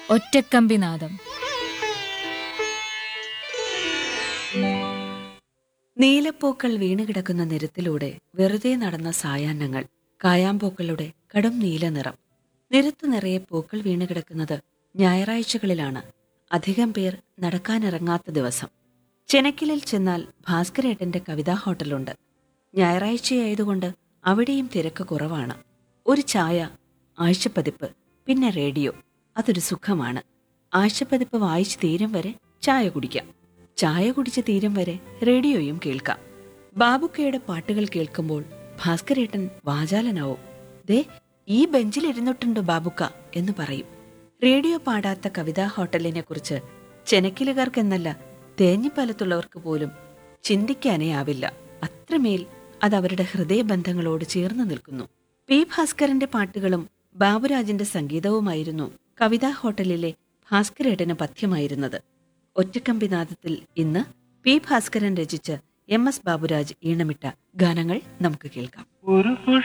ഒറ്റക്കമ്പിനാദം നീലപ്പൂക്കൾ വീണുകിടക്കുന്ന നിരത്തിലൂടെ വെറുതെ നടന്ന സായാഹ്നങ്ങൾ കായാമ്പൂക്കളുടെ കടും നീല നിറം നിരത്തു നിറയെ പൂക്കൾ വീണുകിടക്കുന്നത് ഞായറാഴ്ചകളിലാണ് അധികം പേർ നടക്കാനിറങ്ങാത്ത ദിവസം ചെനക്കിലിൽ ചെന്നാൽ ഭാസ്കരേട്ടന്റെ കവിതാ ഹോട്ടലുണ്ട് ഞായറാഴ്ചയായതുകൊണ്ട് അവിടെയും തിരക്ക് കുറവാണ് ഒരു ചായ ആഴ്ചപ്പതിപ്പ് പിന്നെ റേഡിയോ അതൊരു സുഖമാണ് ആഴ്ചപ്പതിപ്പ് വായിച്ചു തീരും വരെ ചായ കുടിക്കാം ചായ കുടിച്ച് തീരും വരെ റേഡിയോയും കേൾക്കാം ബാബുക്കയുടെ പാട്ടുകൾ കേൾക്കുമ്പോൾ ഭാസ്കരേട്ടൻ വാചാലനാവും ദേ ഈ ബെഞ്ചിലിരുന്നിട്ടുണ്ട് ബാബുക്ക എന്ന് പറയും റേഡിയോ പാടാത്ത കവിതാ ഹോട്ടലിനെ കുറിച്ച് ചെനക്കിലുകാർക്കെന്നല്ല തേഞ്ഞിപ്പാലത്തുള്ളവർക്ക് പോലും ചിന്തിക്കാനേ ആവില്ല അത്രമേൽ അത് അവരുടെ ഹൃദയബന്ധങ്ങളോട് ചേർന്ന് നിൽക്കുന്നു പി ഭാസ്കരന്റെ പാട്ടുകളും ബാബുരാജിന്റെ സംഗീതവുമായിരുന്നു കവിതാ ഹോട്ടലിലെ ഭാസ്കരേട്ടന് പഥ്യമായിരുന്നത് ഒറ്റക്കമ്പിനാദത്തിൽ ഇന്ന് പി ഭാസ്കരൻ രചിച്ച് എം എസ് ബാബുരാജ് ഈണമിട്ട ഗാനങ്ങൾ നമുക്ക് കേൾക്കാം ഒരു പുഷ്പ